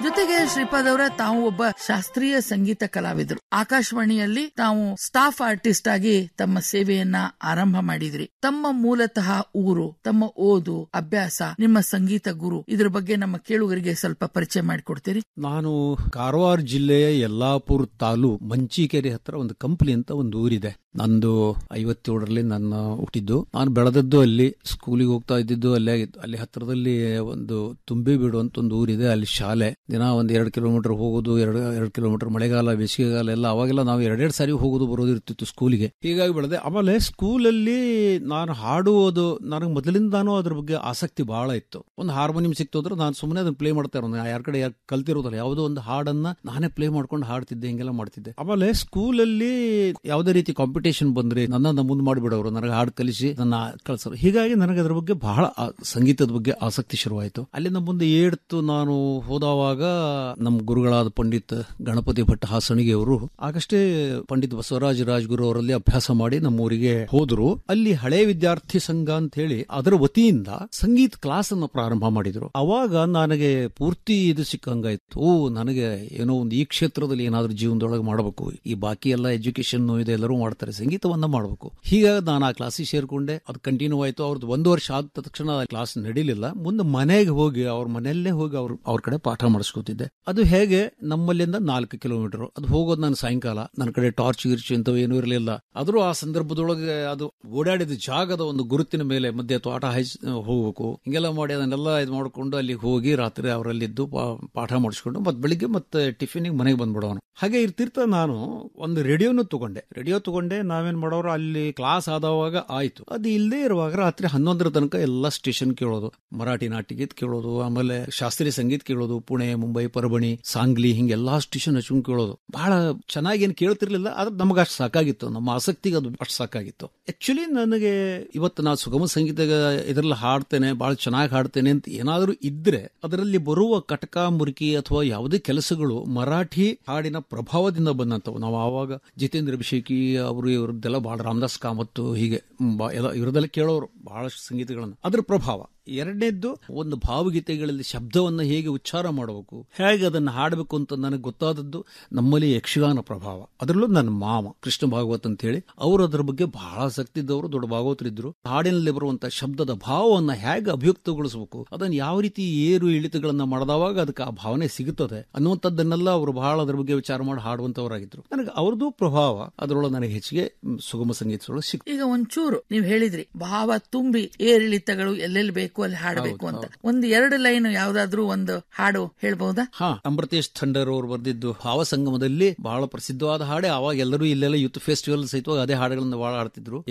ಜೊತೆಗೆ ಶ್ರೀಪಾದ್ ಅವರ ತಾವು ಒಬ್ಬ ಶಾಸ್ತ್ರೀಯ ಸಂಗೀತ ಕಲಾವಿದರು ಆಕಾಶವಾಣಿಯಲ್ಲಿ ತಾವು ಸ್ಟಾಫ್ ಆರ್ಟಿಸ್ಟ್ ಆಗಿ ತಮ್ಮ ಸೇವೆಯನ್ನ ಆರಂಭ ಮಾಡಿದ್ರಿ ತಮ್ಮ ಮೂಲತಃ ಊರು ತಮ್ಮ ಓದು ಅಭ್ಯಾಸ ನಿಮ್ಮ ಸಂಗೀತ ಗುರು ಇದ್ರ ಬಗ್ಗೆ ನಮ್ಮ ಕೇಳುಗರಿಗೆ ಸ್ವಲ್ಪ ಪರಿಚಯ ಮಾಡಿಕೊಡ್ತೀರಿ ನಾನು ಕಾರವಾರ ಜಿಲ್ಲೆಯ ಯಲ್ಲಾಪುರ ತಾಲೂಕ್ ಮಂಚಿಕೆರೆ ಹತ್ರ ಒಂದು ಕಂಪ್ಲಿ ಅಂತ ಒಂದು ಊರಿದೆ ನಂದು ಐವತ್ತೇಳರಲ್ಲಿ ನನ್ನ ಹುಟ್ಟಿದ್ದು ನಾನು ಬೆಳೆದದ್ದು ಅಲ್ಲಿ ಸ್ಕೂಲಿಗೆ ಹೋಗ್ತಾ ಇದ್ದಿದ್ದು ಅಲ್ಲೇ ಆಗಿತ್ತು ಅಲ್ಲಿ ಹತ್ರದಲ್ಲಿ ಒಂದು ತುಂಬಿ ಬೀಡು ಅಂತ ಒಂದು ಊರಿದೆ ಅಲ್ಲಿ ಶಾಲೆ ದಿನ ಒಂದ್ ಎರಡು ಕಿಲೋಮೀಟರ್ ಹೋಗೋದು ಎರಡು ಎರಡು ಕಿಲೋಮೀಟರ್ ಮಳೆಗಾಲ ಬೇಸಿಗೆಗಾಲ ಎಲ್ಲ ಅವಾಗೆಲ್ಲ ನಾವು ಎರಡೆರಡು ಸಾರಿ ಹೋಗೋದು ಬರೋದು ಇರ್ತಿತ್ತು ಸ್ಕೂಲಿಗೆ ಹೀಗಾಗಿ ಬೆಳೆದೆ ಆಮೇಲೆ ಸ್ಕೂಲಲ್ಲಿ ನಾನು ಹಾಡುವುದು ನನಗೆ ಮೊದಲಿಂದಾನು ಅದ್ರ ಬಗ್ಗೆ ಆಸಕ್ತಿ ಬಹಳ ಇತ್ತು ಒಂದು ಹಾರ್ಮೋನಿಯಂ ಸಿಕ್ತು ಅಂದ್ರೆ ನಾನು ಸುಮ್ಮನೆ ಅದನ್ನ ಪ್ಲೇ ಮಾಡ್ತಾ ಇರೋದು ಯಾರ ಕಡೆ ಯಾರು ಕಲ್ತಿರೋದಲ್ಲ ಯಾವುದೋ ಒಂದು ಹಾಡನ್ನ ನಾನೇ ಪ್ಲೇ ಮಾಡ್ಕೊಂಡು ಹಾಡ್ತಿದ್ದೆ ಹಿಂಗೆಲ್ಲ ಮಾಡ್ತಿದ್ದೆ ಆಮೇಲೆ ಸ್ಕೂಲಲ್ಲಿ ಯಾವುದೇ ರೀತಿ ಕಾಂಪಿಟೇಷನ್ ಬಂದ್ರೆ ನನ್ನ ಮುಂದೆ ಮಾಡಿಬಿಡೋರು ನನಗೆ ಹಾಡು ಕಲಿಸಿ ನನ್ನ ಕಳ್ಸೋರು ಹೀಗಾಗಿ ನನಗೆ ಅದ್ರ ಬಗ್ಗೆ ಬಹಳ ಆ- ಸಂಗೀತದ ಬಗ್ಗೆ ಆಸಕ್ತಿ ಶುರುವಾಯಿತು ಅಲ್ಲಿಂದ ಮುಂದೆ ಏಡ್ತು ನಾನು ಹೋದವಾಗ ನಮ್ಮ ಗುರುಗಳಾದ ಪಂಡಿತ್ ಗಣಪತಿ ಭಟ್ ಹಾಸಣಿಗೆ ಅವರು ಆಗಷ್ಟೇ ಪಂಡಿತ್ ಬಸವರಾಜ ರಾಜ್ಗುರು ಅವರಲ್ಲಿ ಅಭ್ಯಾಸ ಮಾಡಿ ನಮ್ಮೂರಿಗೆ ಹೋದ್ರು ಅಲ್ಲಿ ಹಳೆ ವಿದ್ಯಾರ್ಥಿ ಸಂಘ ಅಂತ ಹೇಳಿ ಅದರ ವತಿಯಿಂದ ಸಂಗೀತ ಕ್ಲಾಸ್ ಅನ್ನು ಪ್ರಾರಂಭ ಮಾಡಿದ್ರು ಅವಾಗ ನನಗೆ ಪೂರ್ತಿ ಇದು ಸಿಕ್ಕಂಗಾಯ್ತು ಓ ನನಗೆ ಏನೋ ಒಂದು ಈ ಕ್ಷೇತ್ರದಲ್ಲಿ ಏನಾದ್ರೂ ಜೀವನದೊಳಗೆ ಮಾಡಬೇಕು ಈ ಬಾಕಿ ಎಲ್ಲ ಎಜುಕೇಶನ್ ಇದೆ ಎಲ್ಲರೂ ಮಾಡ್ತಾರೆ ಸಂಗೀತವನ್ನ ಮಾಡಬೇಕು ಹೀಗಾಗಿ ನಾನು ಆ ಕ್ಲಾಸಿಗೆ ಸೇರ್ಕೊಂಡೆ ಅದು ಕಂಟಿನ್ಯೂ ಆಯ್ತು ಅವ್ರದ್ದು ಒಂದು ವರ್ಷ ಆದ ತಕ್ಷಣ ಕ್ಲಾಸ್ ನಡೀಲಿಲ್ಲ ಮುಂದೆ ಮನೆಗೆ ಹೋಗಿ ಅವ್ರ ಮನೆಯಲ್ಲೇ ಹೋಗಿ ಅವ್ರ ಅವ್ರ ಕಡೆ ಪಾಠ ಮಾಡಿಸ್ಕೊತಿದ್ದೆ ಅದು ಹೇಗೆ ನಮ್ಮಲ್ಲಿಂದ ನಾಲ್ಕು ಕಿಲೋಮೀಟರ್ ಅದು ಹೋಗೋದು ನಾನು ಸಾಯಂಕಾಲ ನನ್ನ ಕಡೆ ಟಾರ್ಚ್ ಗಿರ್ಚ್ ಅಂತೂ ಏನೂ ಇರಲಿಲ್ಲ ಆದ್ರೂ ಆ ಸಂದರ್ಭದೊಳಗೆ ಅದು ಓಡಾಡಿದ ಜಾಗದ ಒಂದು ಗುರುತಿನ ಮೇಲೆ ಮಧ್ಯೆ ತೋಟ ಹೈಸ್ ಹೋಗ್ಬೇಕು ಹಿಂಗೆಲ್ಲ ಮಾಡಿ ಅದನ್ನೆಲ್ಲ ಇದು ಮಾಡ್ಕೊಂಡು ಅಲ್ಲಿ ಹೋಗಿ ರಾತ್ರಿ ಅವರಲ್ಲಿದ್ದು ಪಾ- ಪಾಠ ಮಾಡಿಸ್ಕೊಂಡು ಮತ್ತೆ ಬೆಳಿಗ್ಗೆ ಮತ್ತೆ ಟಿಫಿನಿಗೆ ಮನೆಗೆ ಬಂದ್ಬಿಡೋನು ಹಾಗೆ ಇರ್ತಿರ್ತ ನಾನು ಒಂದು ರೇಡಿಯೋನು ತಗೊಂಡೆ ರೇಡಿಯೋ ತಗೊಂಡೆ ನಾವೇನ್ ಮಾಡೋರು ಅಲ್ಲಿ ಕ್ಲಾಸ್ ಆದವಾಗ ಆಯ್ತು ಅದು ಇಲ್ಲದೆ ಇರುವಾಗ ರಾತ್ರಿ ಹನ್ನೊಂದರ ತನಕ ಎಲ್ಲ ಸ್ಟೇಷನ್ ಕೇಳೋದು ಮರಾಠಿ ನಾಟಿಗೀತ್ ಕೇಳೋದು ಆಮೇಲೆ ಶಾಸ್ತ್ರೀಯ ಸಂಗೀತ ಕೇಳೋದು ಪುಣೆ ಮುಂಬೈ ಪರಬಣಿ ಸಾಂಗ್ಲಿ ಹಿಂಗೆಲ್ಲಾ ಸ್ಟೇಷನ್ ಹಚ್ಕೊಂಡು ಕೇಳೋದು ಬಹಳ ಚೆನ್ನಾಗಿ ಏನು ಕೇಳ್ತಿರ್ಲಿಲ್ಲ ಆದ್ರೆ ನಮಗೆ ಅಷ್ಟು ಸಾಕಾಗಿತ್ತು ನಮ್ಮ ಆಸಕ್ತಿಗೆ ಅದು ಅಷ್ಟು ಸಾಕಾಗಿತ್ತು ಆಕ್ಚುಲಿ ನನಗೆ ಇವತ್ತು ನಾನು ಸುಗಮ ಸಂಗೀತ ಇದರಲ್ಲಿ ಹಾಡ್ತೇನೆ ಬಹಳ ಚೆನ್ನಾಗಿ ಹಾಡ್ತೇನೆ ಅಂತ ಏನಾದರೂ ಇದ್ರೆ ಅದರಲ್ಲಿ ಬರುವ ಕಟಕ ಮುರುಕಿ ಅಥವಾ ಯಾವುದೇ ಕೆಲಸಗಳು ಮರಾಠಿ ಹಾಡಿನ ಪ್ರಭಾವದಿಂದ ಬಂದಂತವು ನಾವು ಆವಾಗ ಜಿತೇಂದ್ರ ಅಭಿಷೇಕಿ ಅವರು ಇವ್ರದ್ದೆಲ್ಲ ಬಹಳ ರಾಮದಾಸ್ ಕಾಮತ್ತು ಹೀಗೆ ಮ್, ಬಾ- ಎಲ್ಲ ಇವರದೆಲ್ಲ ಕೇಳೋರು ಬಹಳಷ್ಟು ಸಂಗೀತಗಳನ್ನು ಅದ್ರ ಪ್ರಭಾವ ಎರಡನೇದ್ದು ಒಂದು ಭಾವಗೀತೆಗಳಲ್ಲಿ ಶಬ್ದವನ್ನು ಹೇಗೆ ಉಚ್ಚಾರ ಮಾಡಬೇಕು ಹೇಗೆ ಅದನ್ನು ಹಾಡಬೇಕು ಅಂತ ನನಗೆ ಗೊತ್ತಾದದ್ದು ನಮ್ಮಲ್ಲಿ ಯಕ್ಷಗಾನ ಪ್ರಭಾವ ಅದರಲ್ಲೂ ನನ್ನ ಮಾಮ ಕೃಷ್ಣ ಭಾಗವತ್ ಅಂತ ಹೇಳಿ ಅವರು ಅದರ ಬಗ್ಗೆ ಬಹಳ ಆಸಕ್ತಿ ಇದ್ದವರು ದೊಡ್ಡ ಭಾಗವತರಿದ್ರು ಹಾಡಿನಲ್ಲಿ ಬರುವಂತಹ ಶಬ್ದದ ಭಾವವನ್ನು ಹೇಗೆ ಅಭಿವ್ಯಕ್ತಗೊಳಿಸಬೇಕು ಅದನ್ನು ಯಾವ ರೀತಿ ಏರು ಇಳಿತಗಳನ್ನ ಮಾಡಿದವಾಗ ಅದಕ್ಕೆ ಆ ಭಾವನೆ ಸಿಗುತ್ತದೆ ಅನ್ನುವಂಥದ್ದನ್ನೆಲ್ಲ ಅವರು ಬಹಳ ಅದರ ಬಗ್ಗೆ ವಿಚಾರ ಮಾಡಿ ಹಾಡುವಂತವರಾಗಿದ್ರು ನನಗೆ ಅವ್ರದ್ದು ಪ್ರಭಾವ ಅದರೊಳಗೆ ನನಗೆ ಹೆಚ್ಚಿಗೆ ಮ್, ಸುಗಮ ಸಂಗೀತದೊಳಗೆ ಸಿಕ್ತು ಈಗ ಒಂಚೂರು ನೀವು ಹೇಳಿದ್ರಿ ಭಾವ ತುಂಬಿ ಏರಿಳಿತಗಳು ಎಲ್ಲೆಲ್ಲಿ ಬೇಕು ಅಲ್ಲಿ ಹಾಡಬೇಕು ಅಂತ ಒಂದು ಎರಡು ಲೈನ್ ಯಾವ್ದಾದ್ರೂ ಒಂದು ಹಾಡು ಹೇಳ್ಬಹುದಾ ಹಾ ಅಮೃತೇಶ್ ಥಂಡರ್ ಅವರು ಬರೆದಿದ್ದು ಭಾವ ಸಂಗಮದಲ್ಲಿ ಬಹಳ ಪ್ರಸಿದ್ಧವಾದ ಹಾಡೆ ಅವಾಗ ಎಲ್ಲರೂ ಇಲ್ಲೆಲ್ಲ ಯೂತ್ ಫೆಸ್ಟಿವಲ್ ಸಹಿತವಾಗಿ ಅದೇ ಹಾಡುಗಳನ್ನ ಬಹಳ ಆಡ್ತಿದ್ರು